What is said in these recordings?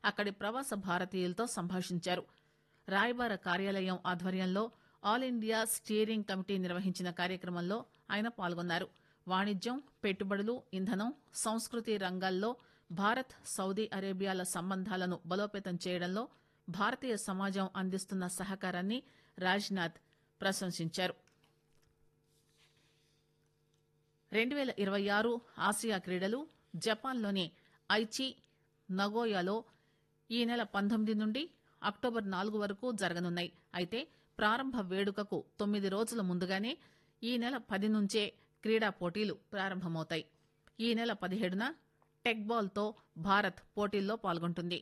అక్కడి ప్రవాస భారతీయులతో సంభాషించారు రాయబార కార్యాలయం ఆధ్వర్యంలో ఆల్ ఇండియా స్టీరింగ్ కమిటీ నిర్వహించిన కార్యక్రమంలో ఆయన పాల్గొన్నారు వాణిజ్యం పెట్టుబడులు ఇంధనం సంస్కృతి రంగాల్లో భారత్ సౌదీ అరేబియాల సంబంధాలను బలోపేతం చేయడంలో భారతీయ సమాజం అందిస్తున్న సహకారాన్ని రాజ్నాథ్ ప్రశంసించారు రెండు వేల ఇరవై ఆరు ఆసియా క్రీడలు జపాన్లోని ఐచి నగోయాలో ఈ నెల పంతొమ్మిది నుండి అక్టోబర్ నాలుగు వరకు జరగనున్నాయి అయితే ప్రారంభ వేడుకకు తొమ్మిది రోజుల ముందుగానే ఈ నెల పది నుంచే క్రీడా పోటీలు ప్రారంభమవుతాయి ఈ నెల పదిహేడున టెక్ బాల్తో భారత్ పోటీల్లో పాల్గొంటుంది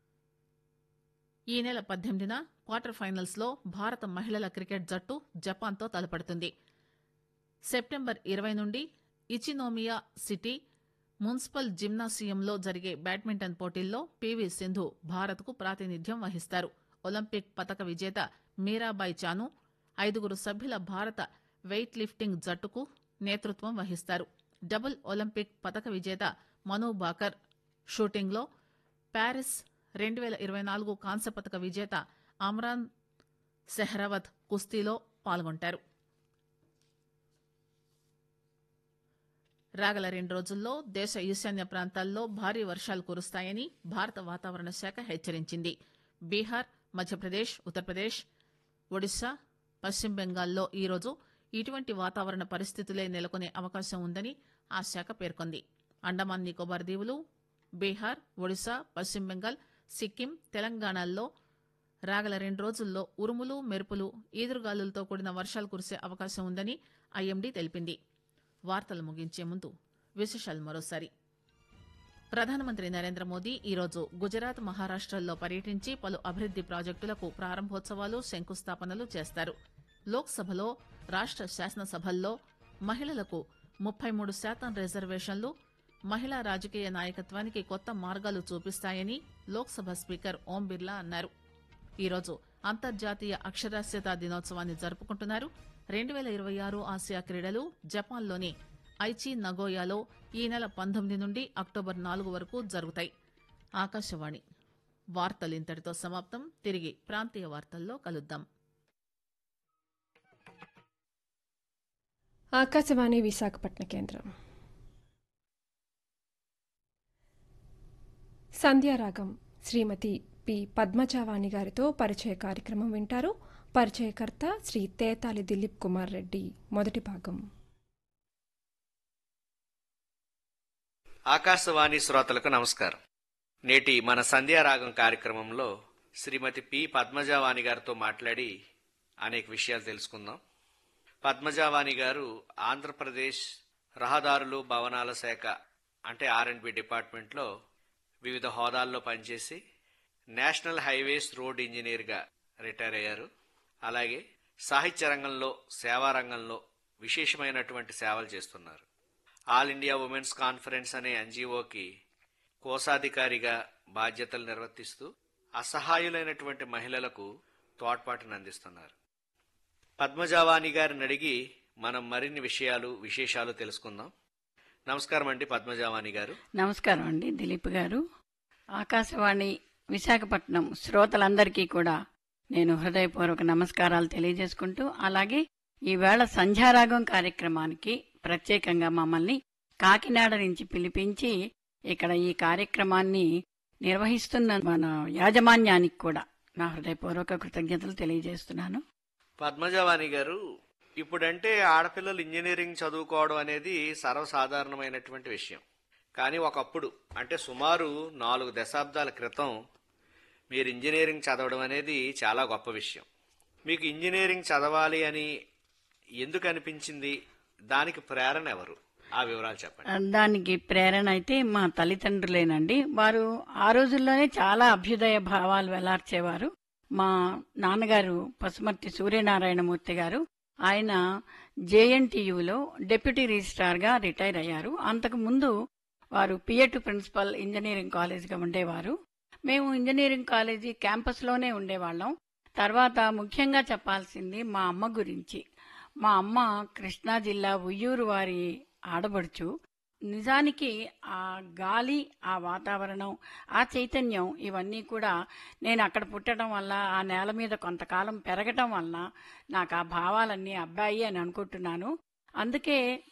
ఈ నెల పద్దెనిమిదిన క్వార్టర్ ఫైనల్స్ లో భారత మహిళల క్రికెట్ జట్టు జపాన్తో తలపడుతుంది సెప్టెంబర్ ఇరవై నుండి ఇచినోమియా సిటీ మున్సిపల్ జిమ్నాసియంలో జరిగే బ్యాడ్మింటన్ పోటీల్లో పీవీ సింధు భారత్కు ప్రాతినిధ్యం వహిస్తారు ఒలింపిక్ పతక విజేత మీరాబాయ్ చాను ఐదుగురు సభ్యుల భారత వెయిట్ లిఫ్టింగ్ జట్టుకు నేతృత్వం వహిస్తారు డబుల్ ఒలింపిక్ పతక విజేత మను బాకర్ షూటింగ్లో ప్యారిస్ రెండు వేల ఇరవై నాలుగు కాంస్య పతక విజేత అమ్రాన్ సెహ్రావత్ కుస్తీలో పాల్గొంటారు రాగల రెండు రోజుల్లో దేశ ఈశాన్య ప్రాంతాల్లో భారీ వర్షాలు కురుస్తాయని భారత వాతావరణ శాఖ హెచ్చరించింది బీహార్ మధ్యప్రదేశ్ ఉత్తరప్రదేశ్ ఒడిశా పశ్చిమ బెంగాల్లో ఈరోజు ఇటువంటి వాతావరణ పరిస్థితులే నెలకొనే అవకాశం ఉందని ఆ శాఖ పేర్కొంది అండమాన్ నికోబార్ దీవులు బీహార్ ఒడిశా పశ్చిమ బెంగాల్ సిక్కిం తెలంగాణల్లో రాగల రెండు రోజుల్లో ఉరుములు మెరుపులు ఈదురుగాలులతో కూడిన వర్షాలు కురిసే అవకాశం ఉందని ఐఎండీ తెలిపింది వార్తలు ముగించే ముందు విశేషాలు మరోసారి ప్రధానమంత్రి నరేంద్ర మోదీ ఈరోజు గుజరాత్ మహారాష్టల్లో పర్యటించి పలు అభివృద్ది ప్రాజెక్టులకు ప్రారంభోత్సవాలు శంకుస్థాపనలు చేస్తారు లోక్సభలో రాష్ట శాసనసభల్లో మహిళలకు ముప్పై మూడు శాతం రిజర్వేషన్లు మహిళా రాజకీయ నాయకత్వానికి కొత్త మార్గాలు చూపిస్తాయని లోక్సభ స్పీకర్ ఓం బిర్లా అన్నారు ఈరోజు అంతర్జాతీయ అక్షరాస్యత దినోత్సవాన్ని జరుపుకుంటున్నారు రెండు వేల ఇరవై ఆరు ఆసియా క్రీడలు జపాన్లోని ఐచి నగోయాలో ఈ నెల పంతొమ్మిది నుండి అక్టోబర్ నాలుగు వరకు జరుగుతాయి ఆకాశవాణి వార్తలు ఇంతటితో సమాప్తం తిరిగి ప్రాంతీయ వార్తల్లో కలుద్దాం ఆకాశవాణి విశాఖపట్న కేంద్రం సంధ్యారాగం శ్రీమతి పి పద్మజావాణి గారితో పరిచయ కార్యక్రమం వింటారు పరిచయకర్త శ్రీ తేతాలి దిలీప్ కుమార్ రెడ్డి మొదటి భాగం ఆకాశవాణి శ్రోతలకు నమస్కారం నేటి మన సంధ్యారాగం కార్యక్రమంలో శ్రీమతి పి పద్మజావాణి గారితో మాట్లాడి అనేక విషయాలు తెలుసుకుందాం పద్మజావాణి గారు ఆంధ్రప్రదేశ్ రహదారులు భవనాల శాఖ అంటే ఆర్ అండ్ బి డిపార్ట్మెంట్లో వివిధ హోదాల్లో పనిచేసి నేషనల్ హైవేస్ రోడ్ ఇంజనీర్గా రిటైర్ అయ్యారు అలాగే సాహిత్య రంగంలో సేవా రంగంలో విశేషమైనటువంటి సేవలు చేస్తున్నారు ఆల్ ఇండియా ఉమెన్స్ కాన్ఫరెన్స్ అనే ఎన్జిఓకి కోశాధికారిగా బాధ్యతలు నిర్వర్తిస్తూ అసహాయులైనటువంటి మహిళలకు తోడ్పాటును అందిస్తున్నారు పద్మజావాణి గారిని అడిగి మనం మరిన్ని విషయాలు విశేషాలు తెలుసుకుందాం నమస్కారం అండి పద్మజావాణి గారు నమస్కారం అండి దిలీప్ గారు ఆకాశవాణి విశాఖపట్నం శ్రోతలందరికీ కూడా నేను హృదయపూర్వక నమస్కారాలు తెలియజేసుకుంటూ అలాగే ఈవేళ సంధ్యారాగం కార్యక్రమానికి ప్రత్యేకంగా మమ్మల్ని కాకినాడ నుంచి పిలిపించి ఇక్కడ ఈ కార్యక్రమాన్ని నిర్వహిస్తున్న మన యాజమాన్యానికి కూడా నా హృదయపూర్వక కృతజ్ఞతలు తెలియజేస్తున్నాను పద్మజావాణి గారు ఇప్పుడంటే ఆడపిల్లలు ఇంజనీరింగ్ చదువుకోవడం అనేది సర్వసాధారణమైనటువంటి విషయం కానీ ఒకప్పుడు అంటే సుమారు నాలుగు దశాబ్దాల క్రితం మీరు ఇంజనీరింగ్ చదవడం అనేది చాలా గొప్ప విషయం మీకు ఇంజనీరింగ్ చదవాలి అని ఎందుకు అనిపించింది దానికి ప్రేరణ ఎవరు ఆ వివరాలు చెప్పండి దానికి ప్రేరణ అయితే మా తల్లిదండ్రులేనండి వారు ఆ రోజుల్లోనే చాలా అభ్యుదయ భావాలు వెలార్చేవారు మా నాన్నగారు పసుమర్తి సూర్యనారాయణమూర్తి గారు ఆయన జేఎన్టీయులో డెప్యూటీ రిజిస్ట్రార్ గా రిటైర్ అయ్యారు అంతకు ముందు వారు పిఎటు ప్రిన్సిపల్ ఇంజనీరింగ్ కాలేజ్గా ఉండేవారు మేము ఇంజనీరింగ్ కాలేజీ క్యాంపస్లోనే ఉండేవాళ్ళం తర్వాత ముఖ్యంగా చెప్పాల్సింది మా అమ్మ గురించి మా అమ్మ కృష్ణా జిల్లా ఉయ్యూరు వారి ఆడబడుచు నిజానికి ఆ గాలి ఆ వాతావరణం ఆ చైతన్యం ఇవన్నీ కూడా నేను అక్కడ పుట్టడం వల్ల ఆ నేల మీద కొంతకాలం పెరగటం వలన నాకు ఆ భావాలన్నీ అబ్బాయి అని అనుకుంటున్నాను అందుకే